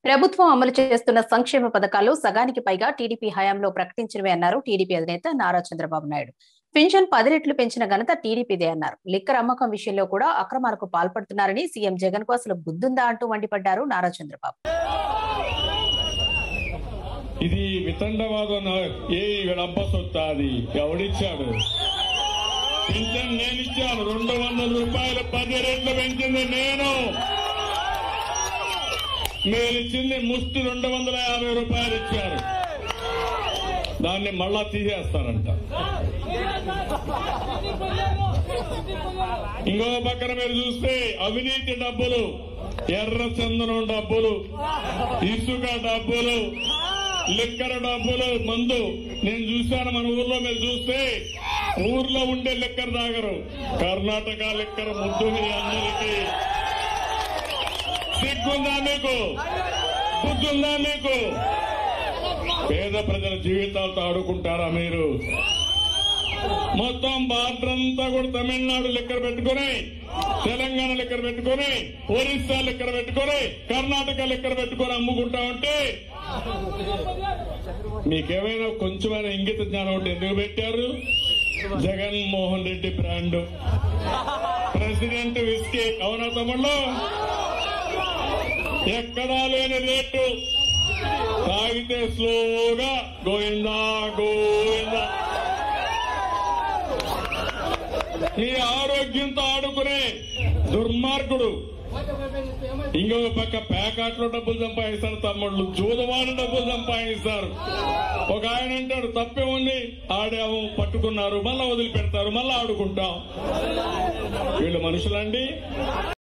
ప్రభుత్వం అమలు చేస్తున్న సంక్షేమ పథకాలు సగానికి పైగా టీడీపీ హయాంలో ప్రకటించినవే అన్నారు టీడీపీ అధినేత నారా చంద్రబాబు నాయుడు పింఛన్ పది రెట్లు పెంచిన ఘనత టీడీపీదే అన్నారు లిక్కర్ అమ్మకం విషయంలో కూడా అక్రమాలకు పాల్పడుతున్నారని సీఎం జగన్ కు అసలు బుద్ధుందా అంటూ మండిపడ్డారు నారా చంద్రబాబు ఇది వితండవాదం ఏ వీళ్ళబ్బ సొత్తా అది ఎవడిచ్చాడు పింఛన్ నేను ఇచ్చాను రెండు వందల రూపాయలు పది రెట్లు పెంచింది నేను మీరు ఇచ్చింది ముష్టి రెండు వందల యాభై రూపాయలు ఇచ్చారు దాన్ని మళ్ళా తీసేస్తారంట ఇంకో పక్కన మీరు చూస్తే అవినీతి డబ్బులు ఎర్ర చందనం డబ్బులు ఇసుక డబ్బులు లిక్కర్ డబ్బులు మందు నేను చూశాను మన ఊర్లో మీరు చూస్తే ఊర్లో ఉండే లిక్కర్ తాగరు కర్ణాటక లిక్కర్ ముద్దు మీ అందరికీ సిగ్గుందా మీకు బుద్ధుందా మీకు పేద ప్రజల జీవితాలతో ఆడుకుంటారా మీరు మొత్తం బార్డర్ అంతా కూడా తమిళనాడు లెక్కర పెట్టుకుని తెలంగాణ లెక్కర పెట్టుకుని ఒరిస్సా లెక్కర పెట్టుకుని కర్ణాటక లెక్కర పెట్టుకుని అమ్ముకుంటా ఉంటే మీకేమైనా కొంచెమైనా ఇంగిత జ్ఞానం ఉంటే ఎందుకు పెట్టారు Jaganmohan Reddy brand president whisky అవునా తమ్ముళ్ళు ఎక్కడా లేని రేటు తాగితే స్లోగా గోవిందా గోవిందా మీ ఆరోగ్యంతో ఆడుకునే దుర్మార్గుడు ఇంకో పక్క ప్యాకాట్లో డబ్బులు సంపాదిస్తారు తమ్ముళ్ళు జూదవాడు డబ్బులు సంపాదిస్తారు ఒక ఆయన అంటాడు తప్పే ఉంది ఆడాము పట్టుకున్నారు మళ్ళా వదిలిపెడతారు మళ్ళా ఆడుకుంటాం వీళ్ళు మనుషులండి